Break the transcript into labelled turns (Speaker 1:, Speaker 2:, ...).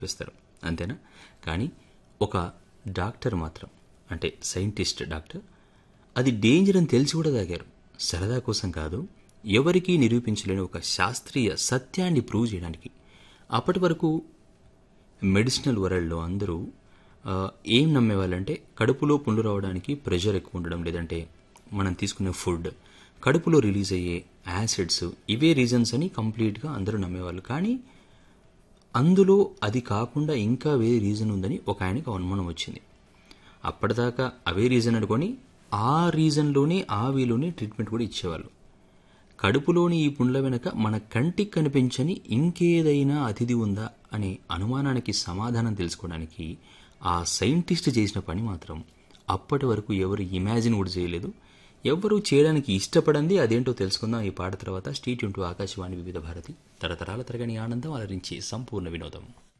Speaker 1: చూపిస్తారు అంతేనా కానీ ఒక డాక్టర్ మాత్రం అంటే సైంటిస్ట్ డాక్టర్ అది డేంజర్ అని తెలిసి కూడా తాగారు సరదా కోసం కాదు ఎవరికీ నిరూపించలేని ఒక శాస్త్రీయ సత్యాన్ని ప్రూవ్ చేయడానికి అప్పటి వరకు మెడిసినల్ వరల్డ్లో అందరూ ఆ, ఏం నమ్మేవాళ్ళంటే కడుపులో పుండు రావడానికి ప్రెషర్ ఎక్కువ ఉండడం లేదంటే మనం తీసుకునే ఫుడ్ కడుపులో రిలీజ్ అయ్యే యాసిడ్స్ ఇవే రీజన్స్ అని కంప్లీట్గా అందరూ నమ్మేవాళ్ళు కానీ అందులో అది కాకుండా ఇంకా వేరే రీజన్ ఉందని ఒక ఆయనకు అనుమానం వచ్చింది అప్పటిదాకా అవే రీజన్ అనుకొని ఆ రీజన్లోనే ఆ వేలోనే ట్రీట్మెంట్ కూడా ఇచ్చేవాళ్ళు కడుపులోని ఈ పుండ్ల వెనక మన కంటికి కనిపించని ఇంకేదైనా అతిథి ఉందా అనే అనుమానానికి సమాధానం తెలుసుకోవడానికి ఆ సైంటిస్ట్ చేసిన పని మాత్రం అప్పటి వరకు ఎవరు ఇమాజిన్ కూడా చేయలేదు ఎవరు చేయడానికి ఇష్టపడంది అదేంటో తెలుసుకుందాం ఈ పాట తర్వాత స్టేట్ టు ఆకాశవాణి వివిధ భారతి తరతరాల తరగని ఆనందం అలరించి సంపూర్ణ వినోదం